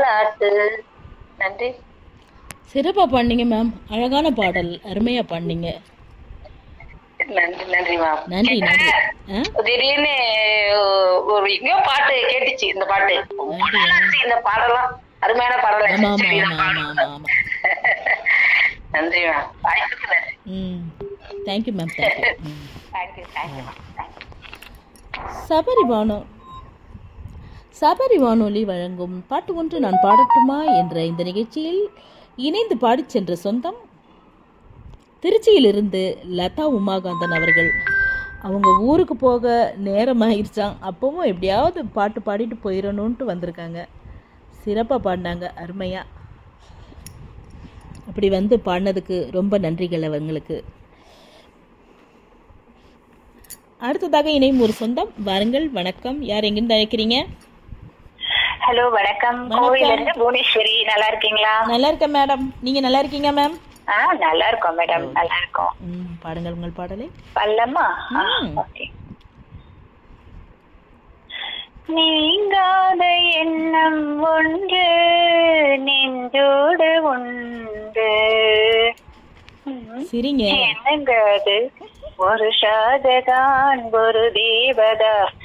பாட்டு நன்றி சிறப்பாக பாடினீங்க மேம் அழகான பாடல் அருமையாக பாடினீங்க நன்றி நன்றி மேம் நன்றி நன்றி ஆ திடீர்னு ஒரு எங்கேயோ பாட்டு கேட்டுச்சு இந்த பாட்டு ரொம்ப நாளாச்சு இந்த பாடலாம் அருமையான பாடல் ஆமாம் ஆமாம் சரி, ஆமாம் நான் ஆமாம் ஆமாம் ஆமாம் நன்றி மேம் வாய்ப்புக்கு நன்றி hmm thank you ma'am thank you hmm thank you thank you ma'am thank you Sabari வானோ சபரி வானொலி வழங்கும் பாட்டு ஒன்று நான் பாடட்டுமா என்ற இந்த நிகழ்ச்சியில் இணைந்து பாடிச் சென்ற சொந்தம் திருச்சியிலிருந்து லதா உமாகாந்தன் அவர்கள் அவங்க ஊருக்கு போக நேரமாயிருச்சான் அப்பவும் எப்படியாவது பாட்டு பாடிட்டு போயிடணுன்ட்டு வந்திருக்காங்க சிறப்பாக பாடினாங்க அருமையாக அப்படி வந்து பாடினதுக்கு ரொம்ப நன்றிகள் அவங்களுக்கு அடுத்ததாக இணையும் ஒரு சொந்தம் வாருங்கள் வணக்கம் யார் எங்கிருந்து அழைக்கிறீங்க ஹலோ வணக்கம் கோவில இருந்து புவனேஸ்வரி நல்லா இருக்கீங்களா நல்லா இருக்கேன் மேடம் நீங்க நல்லா இருக்கீங்க மேம் ஆ நல்லா இருக்கோம் மேடம் நல்லா இருக்கோம் ம் பாடுங்கள் உங்கள் பாடலை பல்லம்மா ஆ, ம். ஓகே நீங்காத எண்ணம் ஒன்று நெஞ்சோடு உண்டு ம். சிரிங்க என்னங்க அது ஒரு ஷாஜகான் ஒரு தேவதாஸ்